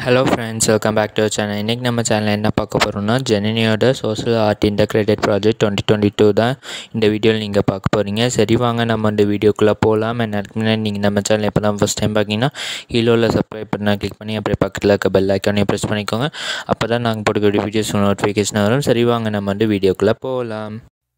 hello friends welcome back to channel இன்றைக்கி நம்ம சேனலில் என்ன பார்க்க போகிறோம்னா ஜெனினியோட social art integrated project twenty twenty two தான் இந்த வீடியோவில் நீங்கள் பார்க்க போகிறீங்க சரி வாங்க நம்ம இந்த வீடியோக்குள்ளே போகலாம் அதுக்கு முன்னாடி நீங்கள் நம்ம சேனல் இப்போ தான் ஃபஸ்ட் டைம் பார்த்தீங்கன்னா ஹீலோவில் சப்ஸ்கிரைப் பண்ண கிளிக் பண்ணி அப்படியே பக்கத்தில் இருக்க பெல் ஐக்கானையும் ப்ரெஸ் பண்ணிக்கோங்க அப்போ தான் நாங்கள் போட்டுக்கூடிய வீடியோஸ் நோட்டிஃபிகேஷன் வரும் சரி வாங்க நம்ம வந்து வீடியோக்குள்ளே போகலாம்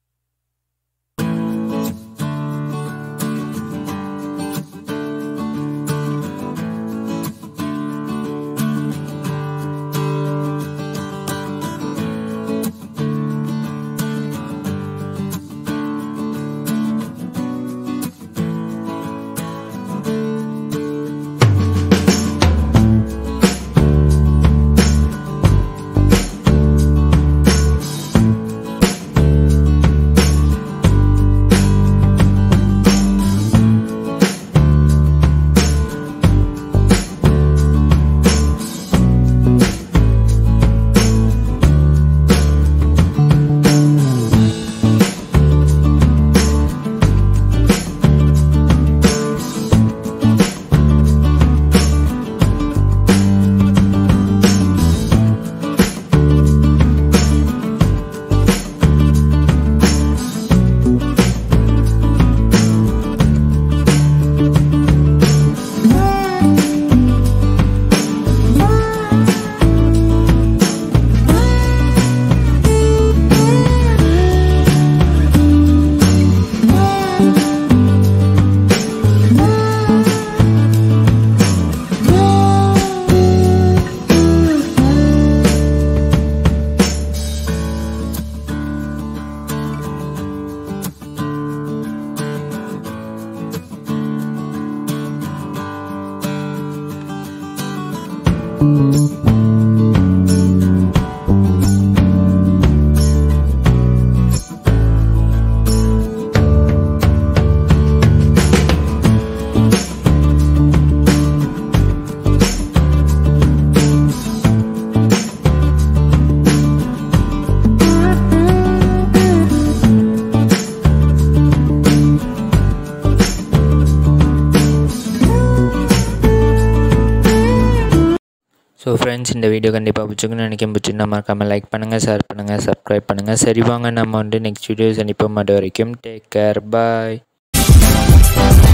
ஸோ ஃப்ரெண்ட்ஸ் இந்த வீடியோ கண்டிப்பாக பிடிச்சிருக்குன்னு நினைக்கும் பிடிச்சிருந்தா மறக்காமல் லைக் பண்ணுங்கள் ஷேர் பண்ணுங்கள் சப்ஸ்கிரைப் பண்ணுங்கள் சரி வாங்க நம்ம வந்து நெக்ஸ்ட் வீடியோஸ் கண்டிப்பாக மட்டும் வரைக்கும் டேக் கேர் பாய்